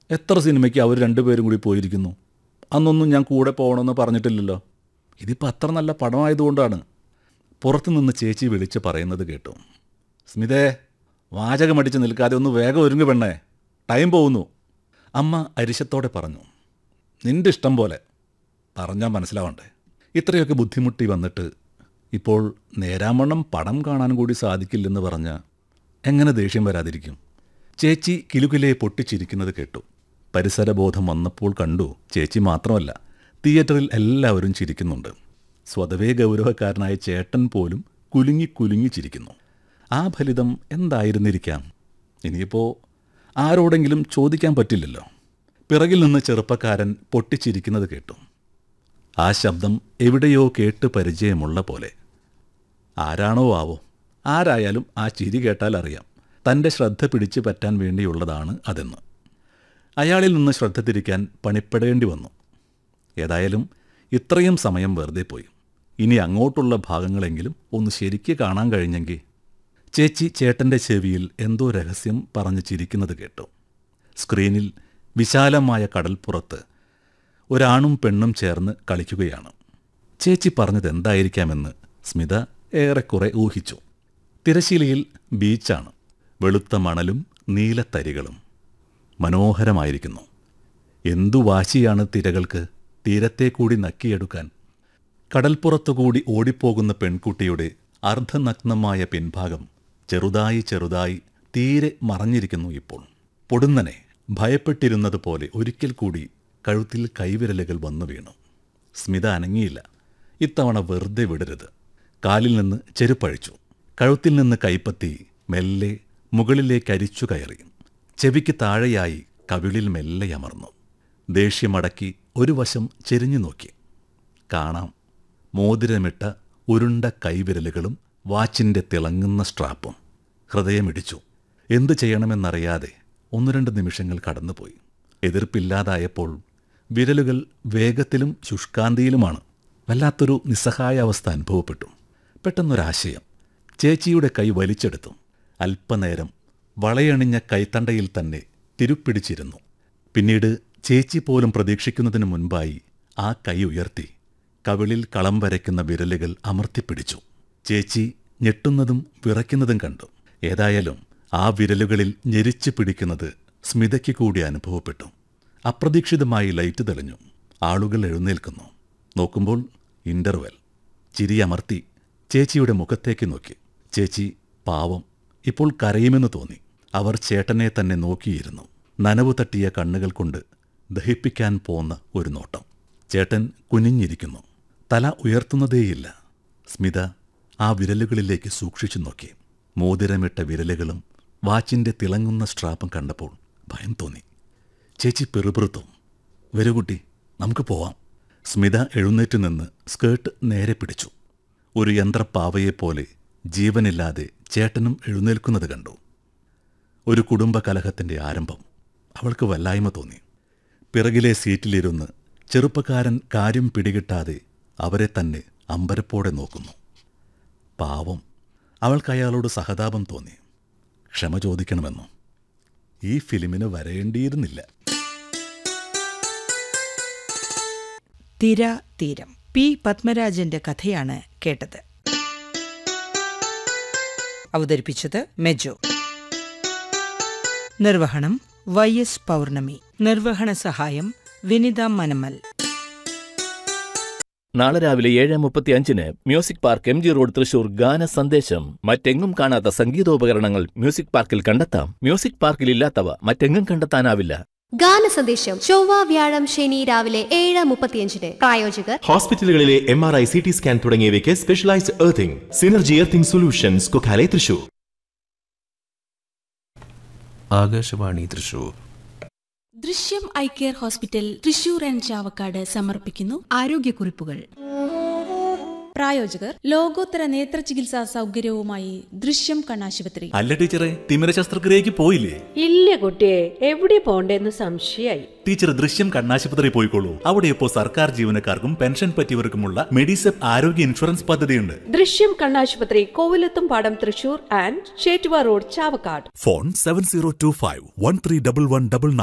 എത്ര സിനിമയ്ക്ക് അവർ രണ്ടുപേരും കൂടി പോയിരിക്കുന്നു അന്നൊന്നും ഞാൻ കൂടെ പോകണമെന്ന് പറഞ്ഞിട്ടില്ലല്ലോ ഇതിപ്പോൾ അത്ര നല്ല പടമായതുകൊണ്ടാണ് പുറത്തുനിന്ന് ചേച്ചി വിളിച്ച് പറയുന്നത് കേട്ടു സ്മിതേ വാചകമടിച്ച് നിൽക്കാതെ ഒന്ന് വേഗം ഒരുങ്ങു പെണ്ണേ ടൈം പോകുന്നു അമ്മ അരിശത്തോടെ പറഞ്ഞു നിന്റെ ഇഷ്ടം പോലെ പറഞ്ഞാൽ മനസ്സിലാവണ്ടേ ഇത്രയൊക്കെ ബുദ്ധിമുട്ടി വന്നിട്ട് ഇപ്പോൾ നേരാമണ്ണം പടം കാണാൻ കൂടി സാധിക്കില്ലെന്ന് പറഞ്ഞ എങ്ങനെ ദേഷ്യം വരാതിരിക്കും ചേച്ചി കിലുകിലെ പൊട്ടിച്ചിരിക്കുന്നത് കേട്ടു പരിസരബോധം വന്നപ്പോൾ കണ്ടു ചേച്ചി മാത്രമല്ല തിയേറ്ററിൽ എല്ലാവരും ചിരിക്കുന്നുണ്ട് സ്വതവേ ഗൗരവക്കാരനായ ചേട്ടൻ പോലും കുലുങ്ങി കുലുങ്ങി ചിരിക്കുന്നു ആ ഫലിതം എന്തായിരുന്നിരിക്കാം ഇനിയിപ്പോൾ ആരോടെങ്കിലും ചോദിക്കാൻ പറ്റില്ലല്ലോ പിറകിൽ നിന്ന് ചെറുപ്പക്കാരൻ പൊട്ടിച്ചിരിക്കുന്നത് കേട്ടു ആ ശബ്ദം എവിടെയോ കേട്ട് പരിചയമുള്ള പോലെ ആരാണോ ആവോ ആരായാലും ആ ചിരി കേട്ടാൽ അറിയാം തൻ്റെ ശ്രദ്ധ പിടിച്ചു പറ്റാൻ വേണ്ടിയുള്ളതാണ് അതെന്ന് അയാളിൽ നിന്ന് ശ്രദ്ധ തിരിക്കാൻ പണിപ്പെടേണ്ടി വന്നു ഏതായാലും ഇത്രയും സമയം വെറുതെ പോയി ഇനി അങ്ങോട്ടുള്ള ഭാഗങ്ങളെങ്കിലും ഒന്ന് ശരിക്ക് കാണാൻ കഴിഞ്ഞെങ്കിൽ ചേച്ചി ചേട്ടൻ്റെ ചെവിയിൽ എന്തോ രഹസ്യം പറഞ്ഞു ചിരിക്കുന്നത് കേട്ടു സ്ക്രീനിൽ വിശാലമായ കടൽപ്പുറത്ത് ഒരാണും പെണ്ണും ചേർന്ന് കളിക്കുകയാണ് ചേച്ചി പറഞ്ഞത് എന്തായിരിക്കാമെന്ന് സ്മിത ഏറെക്കുറെ ഊഹിച്ചു തിരശീലയിൽ ബീച്ചാണ് വെളുത്ത മണലും നീലത്തരികളും മനോഹരമായിരിക്കുന്നു എന്തു വാശിയാണ് തിരകൾക്ക് തീരത്തെ കൂടി നക്കിയെടുക്കാൻ കടൽപ്പുറത്തുകൂടി ഓടിപ്പോകുന്ന പെൺകുട്ടിയുടെ അർദ്ധനഗ്നമായ പിൻഭാഗം ചെറുതായി ചെറുതായി തീരെ മറഞ്ഞിരിക്കുന്നു ഇപ്പോൾ പൊടുന്നനെ ഭയപ്പെട്ടിരുന്നതുപോലെ ഒരിക്കൽ കൂടി കഴുത്തിൽ കൈവിരലുകൾ വന്നു വീണു സ്മിത അനങ്ങിയില്ല ഇത്തവണ വെറുതെ വിടരുത് കാലിൽ നിന്ന് ചെരുപ്പഴിച്ചു കഴുത്തിൽ നിന്ന് കൈപ്പത്തി മെല്ലെ മുകളിലേക്ക് അരിച്ചു കയറി ചെവിക്ക് താഴെയായി കവിളിൽ മെല്ലെ അമർന്നു ദേഷ്യമടക്കി ഒരു വശം ചെരിഞ്ഞു നോക്കി കാണാം മോതിരമിട്ട ഉരുണ്ട കൈവിരലുകളും വാച്ചിൻ്റെ തിളങ്ങുന്ന സ്ട്രാപ്പും ഹൃദയമിടിച്ചു എന്തു ചെയ്യണമെന്നറിയാതെ ഒന്നു രണ്ട് നിമിഷങ്ങൾ കടന്നുപോയി എതിർപ്പില്ലാതായപ്പോൾ വിരലുകൾ വേഗത്തിലും ശുഷ്കാന്തിയിലുമാണ് വല്ലാത്തൊരു നിസ്സഹായ അവസ്ഥ അനുഭവപ്പെട്ടു പെട്ടെന്നൊരാശയം ചേച്ചിയുടെ കൈ വലിച്ചെടുത്തു അല്പനേരം വളയണിഞ്ഞ കൈത്തണ്ടയിൽ തന്നെ തിരുപ്പിടിച്ചിരുന്നു പിന്നീട് ചേച്ചി പോലും പ്രതീക്ഷിക്കുന്നതിന് മുൻപായി ആ കൈ ഉയർത്തി കവിളിൽ കളം വരയ്ക്കുന്ന വിരലുകൾ അമർത്തിപ്പിടിച്ചു ചേച്ചി ഞെട്ടുന്നതും വിറയ്ക്കുന്നതും കണ്ടു ഏതായാലും ആ വിരലുകളിൽ ഞെരിച്ചു പിടിക്കുന്നത് സ്മിതയ്ക്ക് കൂടി അനുഭവപ്പെട്ടു അപ്രതീക്ഷിതമായി ലൈറ്റ് തെളിഞ്ഞു ആളുകൾ എഴുന്നേൽക്കുന്നു നോക്കുമ്പോൾ ഇന്റർവെൽ ചിരി അമർത്തി ചേച്ചിയുടെ മുഖത്തേക്ക് നോക്കി ചേച്ചി പാവം ഇപ്പോൾ കരയുമെന്ന് തോന്നി അവർ ചേട്ടനെ തന്നെ നോക്കിയിരുന്നു നനവ് തട്ടിയ കണ്ണുകൾ കൊണ്ട് ദഹിപ്പിക്കാൻ പോന്ന ഒരു നോട്ടം ചേട്ടൻ കുനിഞ്ഞിരിക്കുന്നു തല ഉയർത്തുന്നതേയില്ല സ്മിത ആ വിരലുകളിലേക്ക് സൂക്ഷിച്ചു നോക്കി മോതിരമിട്ട വിരലുകളും വാച്ചിന്റെ തിളങ്ങുന്ന സ്ട്രാപ്പും കണ്ടപ്പോൾ ഭയം തോന്നി ചേച്ചി പെറുപിറുത്തു വരൂ കുട്ടി നമുക്ക് പോവാം സ്മിത എഴുന്നേറ്റ് നിന്ന് സ്കേർട്ട് നേരെ പിടിച്ചു ഒരു യന്ത്രപ്പാവയെപ്പോലെ ജീവനില്ലാതെ ചേട്ടനും എഴുന്നേൽക്കുന്നത് കണ്ടു ഒരു കുടുംബ കലഹത്തിന്റെ ആരംഭം അവൾക്ക് വല്ലായ്മ തോന്നി പിറകിലെ സീറ്റിലിരുന്ന് ചെറുപ്പക്കാരൻ കാര്യം പിടികിട്ടാതെ അവരെ തന്നെ അമ്പരപ്പോടെ നോക്കുന്നു പാവം അവൾക്ക് അയാളോട് സഹതാപം തോന്നി ക്ഷമ ചോദിക്കണമെന്നോ ഈ ഫിലിമിന് വരേണ്ടിയിരുന്നില്ല തിര തീരം പി പത്മരാജന്റെ കഥയാണ് കേട്ടത് അവതരിപ്പിച്ചത് മെജോ നിർവഹണം വൈ എസ് പൗർണമി നിർവഹണ സഹായം വിനിത മനമൽ നാളെ രാവിലെ ഏഴ് മുപ്പത്തി അഞ്ചിന് music park M G road Thrissur ഗാന സന്ദേശം മറ്റെങ്ങും കാണാത്ത സംഗീതോപകരണങ്ങൾ മ്യൂസിക് പാർക്കിൽ കണ്ടെത്താം മ്യൂസിക് പാർക്കിൽ ഇല്ലാത്തവ മറ്റെങ്ങും കണ്ടെത്താനാവില്ല ഗാനസന്ദേശം ചൊവ്വ വ്യാഴം ശനി രാവിലെ ഏഴ് മുപ്പത്തിയഞ്ചിന് പ്രായോജകർ ഹോസ്പിറ്റലുകളിലെ M R I C T scan തുടങ്ങിയവയ്ക്ക് specialised earthing synergy earthing solutions Kokkale Thrissur Akashvani Thrissur Drishyam eye care hospital Thrissur and Chavakkad സമർപ്പിക്കുന്നു ആരോഗ്യക്കുറിപ്പുകൾ പ്രായോജകർ ലോകോത്തര നേത്ര ചികിത്സാ സൗകര്യവുമായി ദൃശ്യം കണ്ണാശുപത്രി അല്ല ടീച്ചറെ തിമിര ശസ്ത്രക്രിയക്ക് പോയില്ലേ ഇല്ല കുട്ടിയെ എവിടെ പോണ്ടേന്ന് സംശയായി ടീച്ചർ ദൃശ്യം കണ്ണാശുപത്രി പോയിക്കോളൂ അവിടെ ഇപ്പോൾ സർക്കാർ ജീവനക്കാർക്കും പെൻഷൻ പറ്റിയവർക്കുമുള്ള മെഡിസെപ്പ് ആരോഗ്യ ഇൻഷുറൻസ് പദ്ധതിയുണ്ട് ദൃശ്യം കണ്ണാശുപത്രി കോവിലത്തും പാടം Thrissur and Chettuva road Chavakkad phone seven zero two five one three double one double